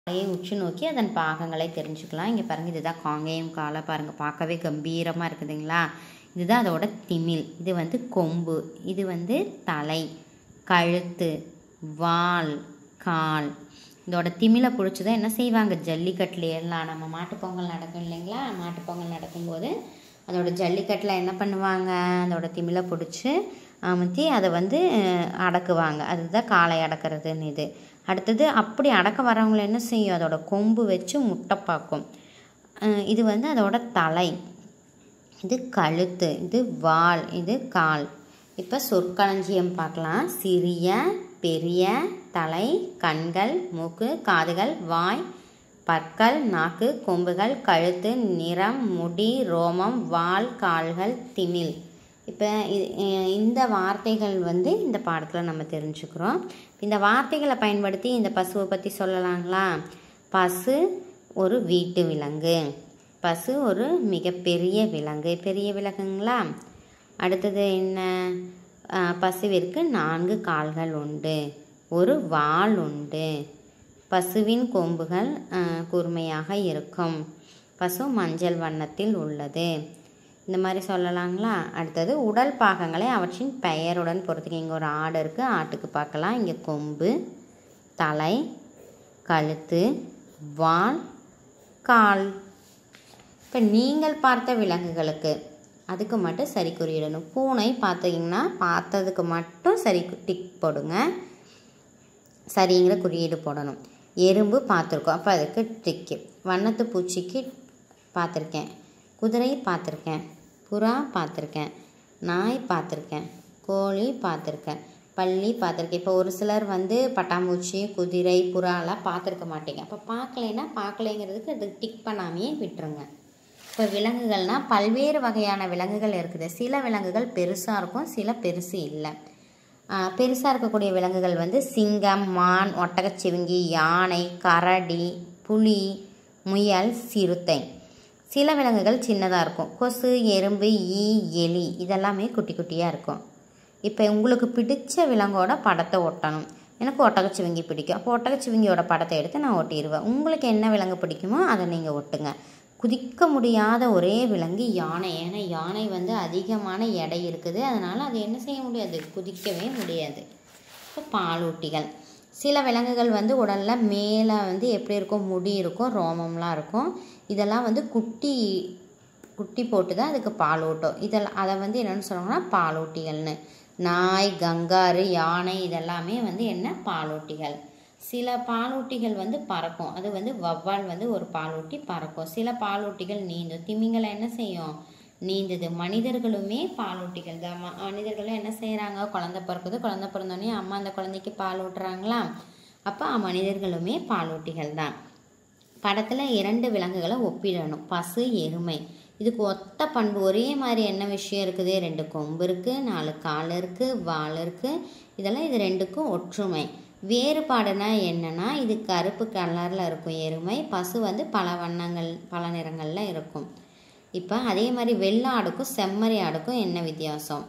காளையை உற்று நோக்கி அதன் பாகங்களை தெரிஞ்சுக்கலாம் இங்கே பாருங்கள் இதுதான் காங்கேயம் காளை பாருங்கள் பார்க்கவே கம்பீரமாக இருக்குதுங்களா இதுதான் அதோட திமில் இது வந்து கொம்பு இது வந்து தலை கழுத்து வால் கால் இதோட திமிலை பிடிச்சதை என்ன செய்வாங்க ஜல்லிக்கட்டுல எல்லாம் நம்ம மாட்டுப்பொங்கல் நடக்கும் இல்லைங்களா மாட்டுப்பொங்கல் நடக்கும்போது அதோட ஜல்லிக்கட்டில் என்ன பண்ணுவாங்க அதோட திமிலை பிடிச்சி அமுத்தி அதை வந்து அஹ், அடக்குவாங்க அதுதான் காளை அடக்கிறதுன்னு இது அடுத்தது அப்படி அடக்க வரவங்களை என்ன செய்யும் அதோட கொம்பு வச்சு முட்டை பார்க்கும் அஹ், இது வந்து அதோட தலை இது கழுத்து இது வால் இது கால் இப்போ சொற்களஞ்சியம் பார்க்கலாம் சிறிய பெரிய தலை கண்கள் மூக்கு காதுகள் வாய் பற்கள் நாக்கு கொம்புகள் கழுத்து நிறம் முடி ரோமம் வால் கால்கள் திமில் இப்போ இந்த வார்த்தைகள் வந்து இந்த பாடத்தில் நம்ம தெரிஞ்சுக்கிறோம் இந்த வார்த்தைகளை பயன்படுத்தி இந்த பசுவை பற்றி சொல்லலாங்களா பசு ஒரு வீட்டு விலங்கு பசு ஒரு மிகப்பெரிய விலங்கு பெரிய விலங்குங்களா அடுத்தது என்ன ஆஹ் பசுவிற்கு நான்கு கால்கள் உண்டு ஒரு வால் உண்டு பசுவின் கொம்புகள் ஆஹ் கூர்மையாக இருக்கும் பசு மஞ்சள் வண்ணத்தில் உள்ளது இந்த மாதிரி சொல்லலாங்களா அடுத்தது உடல் பாகங்களை அவற்றின் பெயருடன் பொறுத்துக்க இங்கே ஒரு ஆடு இருக்குது ஆட்டுக்கு பார்க்கலாம் இங்கே கொம்பு தலை கழுத்து வால் கால் இப்போ நீங்கள் பார்த்த விலங்குகளுக்கு அதுக்கு மட்டும் சரி குறியிடணும் பூனை பார்த்தீங்கன்னா பார்த்ததுக்கு மட்டும் சரி டிக் போடுங்க சரிங்கிற குறியீடு போடணும் எறும்பு பார்த்துருக்கோம் அப்போ அதுக்கு டிக்கு வண்ணத்து பூச்சிக்கு பார்த்துருக்கேன் குதிரை பார்த்துருக்கேன் புறா பார்த்துருக்கேன் நாய் பார்த்துருக்கேன் கோழி பார்த்துருக்கேன் பள்ளி பார்த்துருக்கேன் இப்போ ஒரு சிலர் வந்து பட்டாம்பூச்சி குதிரை புறாலாம் பார்த்துருக்க மாட்டீங்க அப்போ பார்க்கலைன்னா பார்க்கலைங்கிறதுக்கு அது டிக் பண்ணாமையே விட்டுருங்க இப்போ விலங்குகள்னால் பல்வேறு வகையான விலங்குகள் இருக்குது சில விலங்குகள் பெருசாக இருக்கும் சில பெருசு இல்லை பெருசாக இருக்கக்கூடிய விலங்குகள் வந்து சிங்கம் மான் ஒட்டகச்சிவிங்கி யானை கரடி புலி முயல் சிறுத்தை சில விலங்குகள் சின்னதாக இருக்கும் கொசு எறும்பு ஈ எலி இதெல்லாமே குட்டி குட்டியாக இருக்கும் இப்போ உங்களுக்கு பிடிச்ச விலங்கோட படத்தை ஒட்டணும் எனக்கு ஒட்டகச்சிவிங்கி பிடிக்கும் அப்போ ஒட்டகச்சிவிங்கியோட படத்தை எடுத்து நான் ஒட்டிடுவேன் உங்களுக்கு என்ன விலங்கு பிடிக்குமோ அதை நீங்கள் ஒட்டுங்க குதிக்க முடியாத ஒரே விலங்கு யானை ஏன்னா யானை வந்து அதிகமான எடை இருக்குது அதனால் அது என்ன செய்ய முடியாது குதிக்கவே முடியாது இப்போ பாலூட்டிகள் சில விலங்குகள் வந்து உடலில் மேலே வந்து எப்படி இருக்கும் முடி இருக்கும் ரோமம்லாம் இருக்கும் இதெல்லாம் வந்து குட்டி குட்டி போட்டு தான் அதுக்கு பாலூட்டும் இதெல்லாம் அதை வந்து என்னென்னு சொல்லுவாங்கன்னா பாலூட்டிகள்னு நாய் கங்காரு யானை இதெல்லாமே வந்து என்ன பாலூட்டிகள் சில பாலூட்டிகள் வந்து பறக்கும் அது வந்து வவ்வால் வந்து ஒரு பாலூட்டி பறக்கும் சில பாலூட்டிகள் நீந்தும் திமிங்கலம் என்ன செய்யும் நீந்துது மனிதர்களுமே பாலூட்டிகள் தான் ம- மனிதர்களும் என்ன செய்கிறாங்க குழந்தை பிறக்குது குழந்தை பிறந்தோடனே அம்மா அந்த குழந்தைக்கு பால் ஊட்டுறாங்களா அப்போ மனிதர்களுமே பாலூட்டிகள் தான் படத்தில் இரண்டு விலங்குகளை ஒப்பிடணும் பசு எருமை இதுக்கு ஒத்த பண்பு ஒரே மாதிரி என்ன விஷயம் இருக்குது ரெண்டு கொம்பு இருக்குது நாலு கால் இருக்குது வால் இருக்குது இதெல்லாம் இது ரெண்டுக்கும் ஒற்றுமை வேறுபாடுனா என்னன்னா இது கருப்பு கலரில் இருக்கும் எருமை பசு வந்து பல வண்ணங்கள் பல நிறங்களில் இருக்கும் இப்போ அதே மாதிரி வெள்ளை ஆடுக்கும் செம்மறி ஆடுக்கும் என்ன வித்தியாசம்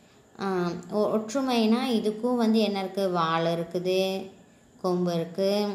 ஆஹ் ஒ- ஒற்றுமைனா இதுக்கும் வந்து என்ன இருக்குது வால் இருக்குது கொம்பு இருக்குது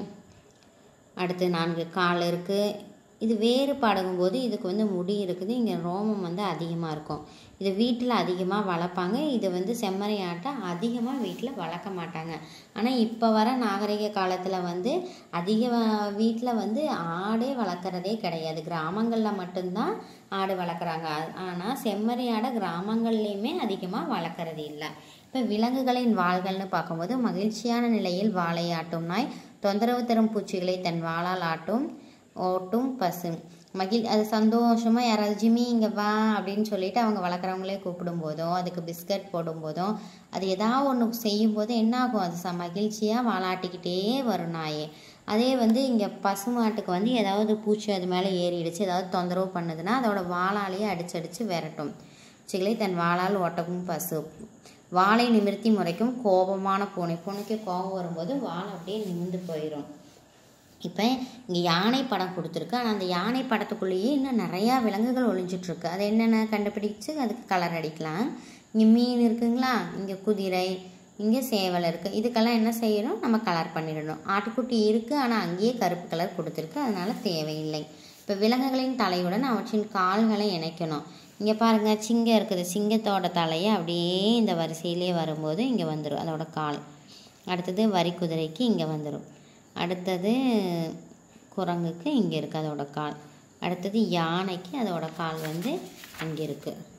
அடுத்து நான்கு கால் இருக்குது இது வேறுபாடுங்கும் போது இதுக்கு வந்து முடி இருக்குது இங்கே ரோமம் வந்து அதிகமாக இருக்கும் இது வீட்டில் அதிகமாக வளர்ப்பாங்க இது வந்து செம்மறி ஆட்டை அதிகமாக வீட்டில் வளர்க்க மாட்டாங்க ஆனால் இப்போ வர நாகரிக காலத்தில் வந்து அதிக வீட்டில் வந்து ஆடே வளர்க்குறதே கிடையாது கிராமங்களில் மட்டும்தான் ஆடு வளர்க்குறாங்க ஆனால் செம்மறி ஆடை கிராமங்கள்லேயுமே அதிகமாக வளர்க்குறது இல்லை இப்போ விலங்குகளின் வாள்கள்னு பார்க்கும்போது மகிழ்ச்சியான நிலையில் வாளை ஆட்டும் நாய் தொந்தரவு தரும் பூச்சிகளை தன் வாளால் ஆட்டும் ஓட்டும் பசு மகிழ் அது சந்தோஷமாக யாராவது ஜிம்மி இங்கே வா அப்படின்னு சொல்லிட்டு அவங்க வளர்க்குறவங்களே கூப்பிடும் போதும் அதுக்கு பிஸ்கட் போடும் போதும் அது ஏதாவது ஒன்று செய்யும் போது என்ன ஆகும் அது ச மகிழ்ச்சியாக வாலாட்டிக்கிட்டே வரும் நாயே அதே வந்து இங்கே பசுமாட்டுக்கு வந்து ஏதாவது பூச்சி அது மேலே ஏறிடுச்சு ஏதாவது தொந்தரவு பண்ணுதுன்னா அதோட வாளாலேயே அடிச்சு அடிச்சு விரட்டும் சிகளை தன் வாளால் ஓட்டவும் பசு வாளை நிமிர்த்தி முறைக்கும் கோபமான பூனை பூனைக்கு கோபம் வரும்போது வால் அப்படியே நிமிர்ந்து போயிடும் இப்போ இங்கே யானை படம் கொடுத்துருக்கு ஆனால் அந்த யானை படத்துக்குள்ளேயே இன்னும் நிறையா விலங்குகள் ஒளிஞ்சிட்ருக்கு அது என்னென்ன கண்டுபிடிச்சு அதுக்கு கலர் அடிக்கலாம் இங்கே மீன் இருக்குங்களா இங்கே குதிரை இங்கே சேவல் இருக்குது இதுக்கெல்லாம் என்ன செய்யணும் நம்ம கலர் பண்ணிடணும் ஆட்டுக்குட்டி இருக்குது ஆனால் அங்கேயே கருப்பு கலர் கொடுத்துருக்கு அதனால் தேவையில்லை இப்போ விலங்குகளின் தலையுடன் அவற்றின் கால்களை இணைக்கணும் இங்கே பாருங்கள் சிங்கம் இருக்குது சிங்கத்தோட தலையை அப்படியே இந்த வரிசையிலே வரும்போது இங்கே வந்துடும் அதோட கால் அடுத்தது வரி குதிரைக்கு இங்கே வந்துடும் அடுத்தது குரங்குக்கு இங்கே இருக்குது அதோட கால் அடுத்தது யானைக்கு அதோட கால் வந்து இங்கே இருக்குது